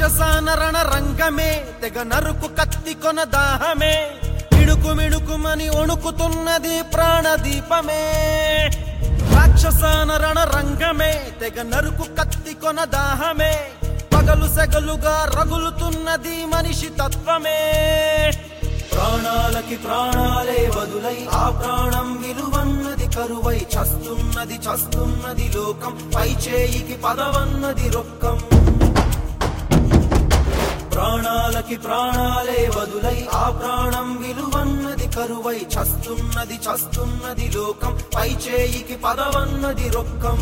రాక్షసాన రణ రంగమే తెగ నరుకు కత్తి కొన దాహమే మిణుకు మిణుకుమని వణుకుతున్నది ప్రాణదీపమే రాక్షసాన రణ రంగమే తెగ నరుకు కత్తి కొన దాహమే పగలు సెగలుగా రగులుతున్నది మనిషి తత్వమే ప్రాణాలకి ప్రాణాలే వదులై ఆ ప్రాణం విలువన్నది కరువై చస్తున్నది చస్తున్నది లోకం పై చేయికి పదవన్నది రొక్కం ప్రాణాలకి ప్రాణాలే వదులై ఆ ప్రాణం విలువన్నది కరువై చస్తున్నది చస్తున్నది లోకం పై చేయికి పదవన్నది రొక్కం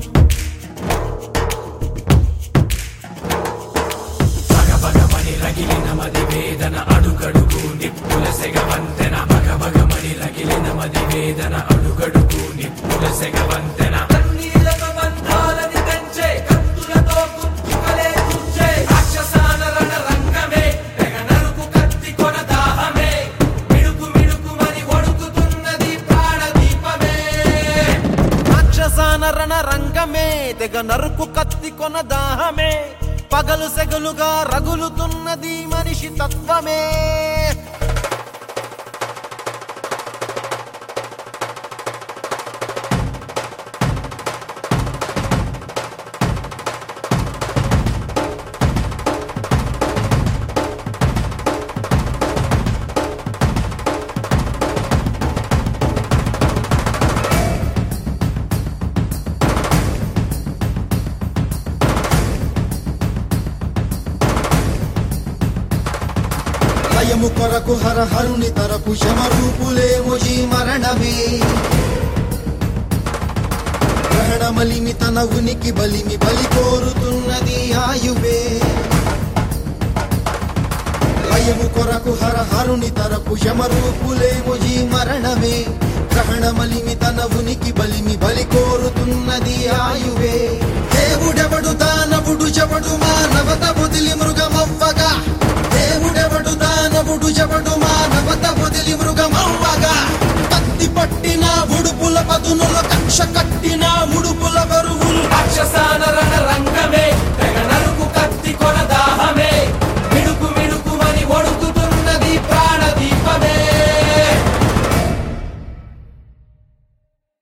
భగభగమని రగిలిన మది వేదన అడుగడుగు నిప్పుల సెగవంతెన భగభగమని రగిలిన మది వేదన అడుగడుగు నిప్పుల సెగవంతెన కన్నీళ్లతో బంధాలని తెంచే కత్తులతో కుక్కలే తుంచే రాక్షసాన రణ రంగమే తెగ నరుకు కత్తి కొన దాహమే మిడుకు మిడుకుమని వణుకుతున్నది ప్రాణదీపమే రాక్షసాన రణ రంగమే తెగ నరుకు కత్తి కొన దాహమే పగలు సెగలుగా రగులుతున్నది మనిషి తత్వమే భయము కొరకు హర హరుని తరపు శమరూపులేము ఈ మరణమే గ్రహణమలిమి తన ఉనికి బలిమి బలి కోరుతున్నది ఆయువే భయము కొరకు హర హరుని తరపు శమరూపులేము ఈ మరణమే గ్రహణమలిమి తన ఉనికి బలిమి బలి కోరుతున్నది ఆయువే దేవుడెవడు దానవుడు చెవడు మానవత బుదిలి మృగమవ్వగా దేవుడెవడు దానవుడు చెవడు మానవత బుదిలి మృగమవ్వగా కత్తి పట్టిన ఉడుపుల పదునుల కక్ష కట్టిన ఉడుపుల బరువు